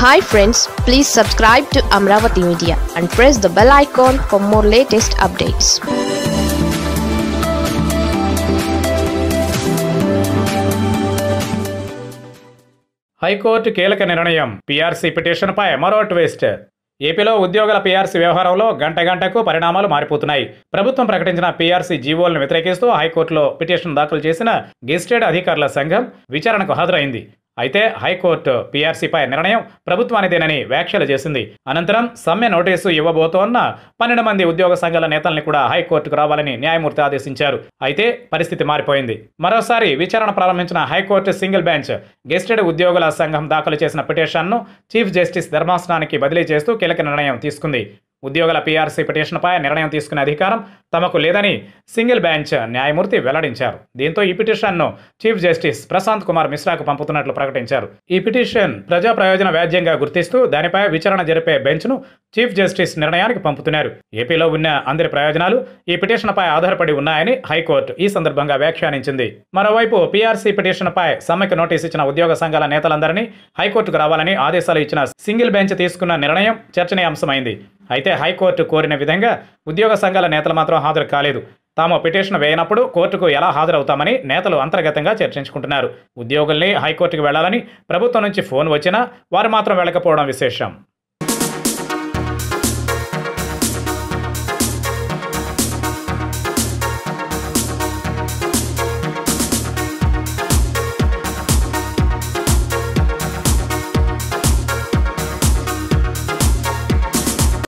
hi friends please subscribe to Amaravati media and press the bell icon for more latest updates high court కీలక నిర్ణయం PRC పిటిషన్పై మరో twist ఏపీలో ఉద్యోగుల పీఆర్సీ వ్యవహారంలో గంట గంటకు పరిణామాలు మారిపోతున్నాయి ప్రభుత్వం ప్రకటించిన పీఆర్సీ జీవోలను వ్యతిరేకిస్తూ హైకోర్టులో పిటిషన్ దాఖలు చేసిన గెజిటెడ్ అధికారుల సంఘం విచారణకు హాజరైంది అయితే హైకోర్టు పీఆర్సీపై నిర్ణయం ప్రభుత్వానిదేనని వ్యాఖ్యలు చేసింది అనంతరం సమ్మె నోటీసు ఇవ్వబోతోన్న పన్నెండు మంది ఉద్యోగ సంఘాల నేతల్ని కూడా హైకోర్టుకు రావాలని న్యాయమూర్తి ఆదేశించారు అయితే పరిస్థితి మారిపోయింది మరోసారి విచారణ ప్రారంభించిన హైకోర్టు సింగిల్ బెంచ్ గెస్టెడ్ ఉద్యోగుల సంఘం దాఖలు చేసిన పిటిషన్ను చీఫ్ జస్టిస్ ధర్మాసనానికి బదిలీ చేస్తూ కీలక నిర్ణయం తీసుకుంది ఉద్యోగుల పీఆర్సీ పిటిషన్పై నిర్ణయం తీసుకునే అధికారం తమకు లేదని సింగిల్ బెంచ్ న్యాయమూర్తి వెల్లడించారు దీంతో ఈ పిటిషన్ను చీఫ్ జస్టిస్ ప్రశాంత్ కుమార్ మిశ్రాకు పంపుతున్నట్లు ప్రకటించారు ఈ పిటిషన్ ప్రజా ప్రయోజన వ్యాజ్యంగా గుర్తిస్తూ దానిపై విచారణ జరిపే బెంచ్ను చీఫ్ జస్టిస్ నిర్ణయానికి పంపుతున్నారు ఏపీలో ఉన్న అందరి ప్రయోజనాలు ఈ పిటిషన్పై ఆధారపడి ఉన్నాయని హైకోర్టు ఈ సందర్భంగా వ్యాఖ్యానించింది మరోవైపు పీఆర్సీ పిటిషన్పై సమ్మెకు నోటీస్ ఇచ్చిన ఉద్యోగ సంఘాల నేతలందరినీ హైకోర్టుకు రావాలని ఆదేశాలు ఇచ్చిన సింగిల్ బెంచ్ తీసుకున్న నిర్ణయం చర్చనీయాంశమైంది అయితే హైకోర్టు కోరిన విధంగా ఉద్యోగ సంఘాల నేతలు మాత్రం హాజరు కాలేదు తాము పిటిషన్ వేయనప్పుడు కోర్టుకు ఎలా హాజరవుతామని నేతలు అంతర్గతంగా చర్చించుకుంటున్నారు ఉద్యోగుల్ని హైకోర్టుకు వెళ్లాలని ప్రభుత్వం నుంచి ఫోన్ వచ్చినా వారు మాత్రం వెళ్ళకపోవడం విశేషం